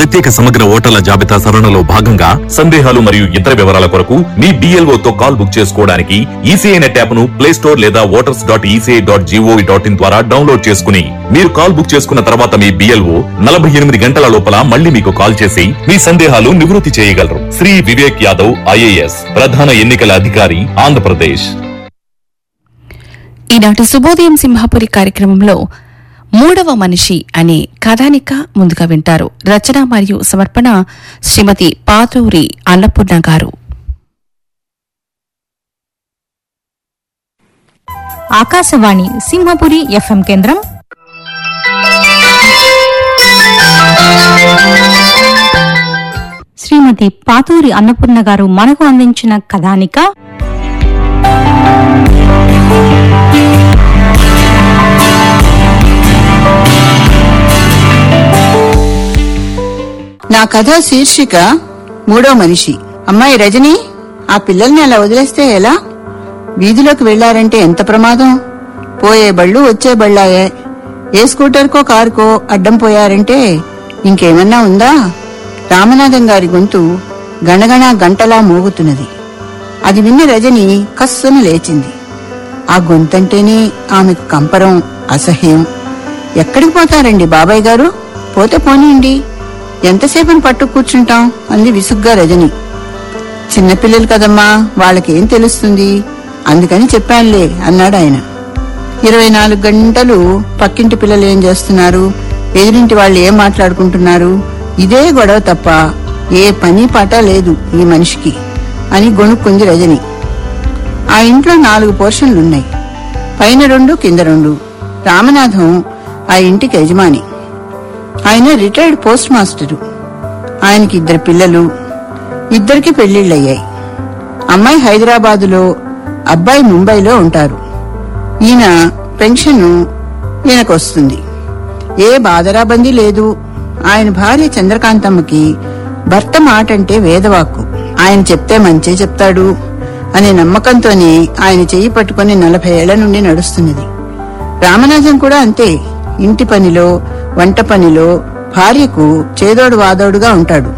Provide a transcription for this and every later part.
ప్రత్యేక సమగ్ర ఓటర్ల జాబితా సవరణలో భాగంగా సందేహాలు మరియు ఇతర వివరాల కొరకు మీ BLO తో కాల్ బుక్ చేసుకోవడానికి ఈసీఐ నెట్ యాప్ ను ప్లే స్టోర్ లేదా voters dot ECI dot gov dot in ద్వారా డౌన్లోడ్ చేసుకుని మీరు కాల్ బుక్ చేసుకున్న తర్వాత మీ బిఎల్ఓ నలభై ఎనిమిది గంటల లోపల మళ్ళీ మీకు కాల్ చేసి మీ సందేహాలు నివృత్తి చేయగలరు శ్రీ వివేక్ యాదవ్ ఐఏఎస్ ప్రధాన ఎన్నికల అధికారి ఆంధ్రప్రదేశ్ ఈనాటి శుభోదయం సింహాపురి కార్యక్రమంలో మూడవ మనిషి అనే కథానిక ముందుగా వింటారు రచన మరియు సమర్పణ శ్రీమతి పాతూరి అన్నపూర్ణ గారు ఆకాశవాణి సింహపురి ఎఫ్ఎం కేంద్రం శ్రీమతి పాతూరి అన్నపూర్ణ గారు మనకు అందించిన కథానిక నా కథ శీర్షిక మూడో మనిషి అమ్మాయి రజని ఆ పిల్లల్ని అలా వదిలేస్తే ఎలా వీధిలోకి వెళ్లారంటే ఎంత ప్రమాదం పోయే బళ్ళు వచ్చే బళ్ళాయే ఏ స్కూటర్కో కారుకో అడ్డం పోయారంటే ఇంకేమన్నా ఉందా రామనాథం గారి గొంతు గణగణ గంటలా మోగుతున్నది అది విన్న రజని కస్సున లేచింది ఆ గొంతంటేనే ఆమెకు కంపరం అసహ్యం ఎక్కడికి పోతారండి బాబాయ్ గారు పోతే పోనీయండి ఎంతసేపని పట్టు కూర్చుంటాం అంది విసుగ్గా రజని చిన్నపిల్లలు కదమ్మా వాళ్ళకేం తెలుస్తుంది అందుకని చెప్పానులే అన్నాడు ఆయన ఇరవై నాలుగు గంటలు పక్కింటి పిల్లలు ఏం చేస్తున్నారు ఎదురింటి వాళ్ళు ఏం మాట్లాడుకుంటున్నారు ఇదే గొడవ తప్ప ఏ పని పాట లేదు ఈ మనిషికి అని గొణుక్కుంది రజని ఆ ఇంట్లో నాలుగు పోర్షన్లున్నాయి పైన రెండు కింద రెండు రామనాథం ఆ ఇంటికి యజమాని ఆయన రిటైర్డ్ పోస్ట్ మాస్టరు ఆయనకి ఇద్దరు పిల్లలు ఇద్దరికి పెళ్లిళ్ళయ్యాయి అమ్మాయి హైదరాబాదులో అబ్బాయి ముంబైలో ఉంటారు ఈయన పెన్షన్ ఈయనకు వస్తుంది ఏ బాధరాబందీ లేదు ఆయన భార్య చంద్రకాంతమ్మకి భర్త మాట అంటే వేదవాక్కు ఆయన చెప్తే మంచే చెప్తాడు అనే నమ్మకంతోనే ఆయన చెయ్యి పట్టుకుని నలభై ఏళ్ల నుండి నడుస్తున్నది రామనాథం కూడా అంతే ఇంటి పనిలో వంట పనిలో భార్యకు చేదోడు వాదోడుగా ఉంటాడు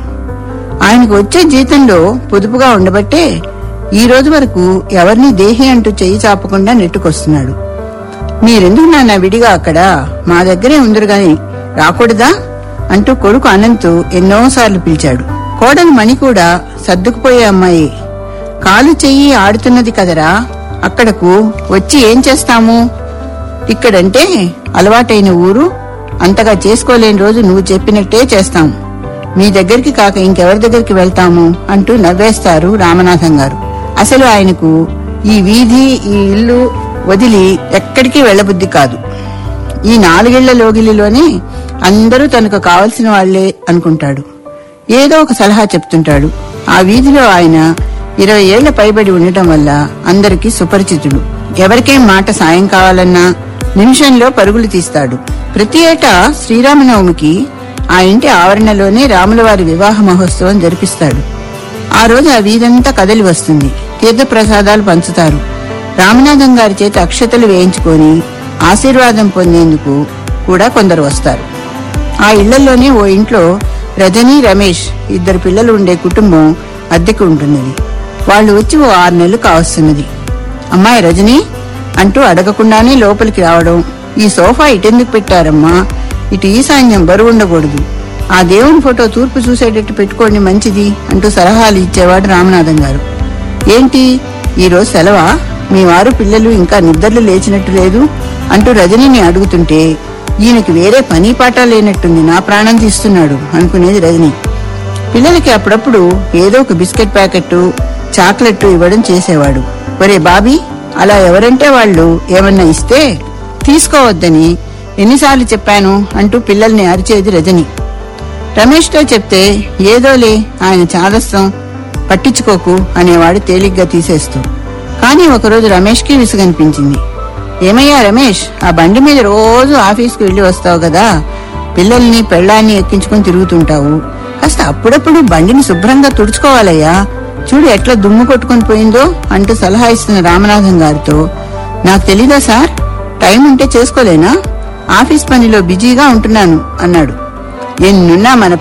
ఆయనకు వచ్చే జీతంలో పొదుపుగా ఉండబట్టే ఈ రోజు వరకు ఎవరిని దేహి అంటూ చెయ్యి చాపకుండా నెట్టుకొస్తున్నాడు మీరెందుకు నాన్న విడిగా అక్కడ మా దగ్గరే ఉందరు గాని రాకూడదా అంటూ కొడుకు అనంత్ ఎన్నోసార్లు పిలిచాడు కోడలు మణి కూడా సర్దుకుపోయే అమ్మాయి కాలు చెయ్యి ఆడుతున్నది కదరా అక్కడకు వచ్చి ఏం చేస్తాము ఇక్కడంటే అలవాటైన ఊరు అంతగా చేసుకోలేని రోజు నువ్వు చెప్పినట్టే చేస్తాం మీ దగ్గరికి కాక ఇంకెవరి దగ్గరికి వెళ్తాము అంటూ నవ్వేస్తారు రామనాథం గారు అసలు ఆయనకు ఈ వీధి ఈ ఇల్లు వదిలి ఎక్కడికి వెళ్ళబుద్ధి కాదు ఈ నాలుగేళ్ల లోగిలిలోనే అందరూ తనకు కావలసిన వాళ్లే అనుకుంటాడు ఏదో ఒక సలహా చెప్తుంటాడు ఆ వీధిలో ఆయన ఇరవై ఏళ్ల పైబడి ఉండటం వల్ల అందరికీ సుపరిచితుడు ఎవరికేం మాట సాయం కావాలన్నా నిమిషంలో పరుగులు తీస్తాడు ప్రతి ఏటా శ్రీరామనవమికి ఆ ఇంటి ఆవరణలోనే రాములవారి వివాహ మహోత్సవం జరిపిస్తాడు ఆ రోజు ఆ వీధంతా కదలి వస్తుంది తీర్థప్రసాదాలు పంచుతారు రామనాథం గారి చేత అక్షతలు వేయించుకొని ఆశీర్వాదం పొందేందుకు కూడా కొందరు వస్తారు ఆ ఇళ్లలోనే ఓ ఇంట్లో రజని రమేష్ ఇద్దరు పిల్లలు ఉండే కుటుంబం అద్దెకు ఉంటున్నది వాళ్ళు వచ్చి ఓ ఆరు నెలలు కావస్తున్నది అమ్మాయి రజని అంటూ అడగకుండానే లోపలికి రావడం ఈ సోఫా ఇటెందుకు పెట్టారమ్మా ఇటు ఈశాన్యం బరువు ఉండకూడదు ఆ దేవుని ఫోటో తూర్పు చూసేటట్టు పెట్టుకోండి మంచిది అంటూ సలహాలు ఇచ్చేవాడు రామనాథం గారు ఏంటి ఈ రోజు సెలవా మీ వారు పిల్లలు ఇంకా నిద్రలు లేచినట్టు లేదు అంటూ రజనిని అడుగుతుంటే ఈయనకి వేరే పని పాట లేనట్టుంది నా ప్రాణం తీస్తున్నాడు అనుకునేది రజని పిల్లలకి అప్పుడప్పుడు ఏదో ఒక బిస్కెట్ ప్యాకెట్ చాక్లెట్ ఇవ్వడం చేసేవాడు ఒరే బాబీ అలా ఎవరంటే వాళ్ళు ఏమన్నా ఇస్తే తీసుకోవద్దని ఎన్నిసార్లు చెప్పాను అంటూ పిల్లల్ని అరిచేది రజని రమేష్తో చెప్తే ఏదోలే ఆయన చాదస్తం పట్టించుకోకు అనేవాడు తేలిగ్గా తీసేస్తూ కానీ ఒకరోజు రమేష్కి విసుగనిపించింది ఏమయ్యా రమేష్ ఆ బండి మీద రోజు ఆఫీస్కి వెళ్లి వస్తావు కదా పిల్లల్ని పెళ్ళాన్ని ఎక్కించుకొని తిరుగుతుంటావు కాస్త అప్పుడప్పుడు బండిని శుభ్రంగా తుడుచుకోవాలయ్యా చూడు ఎట్లా దుమ్ము కొట్టుకొని పోయిందో అంటూ సలహా ఇస్తున్న రామనాథం గారితో నాకు తెలీదా సార్ టైం ఉంటే చేసుకోలేనా ఆఫీస్ పనిలో బిజీగా ఉంటున్నాను అన్నాడు ఎన్నున్నా మన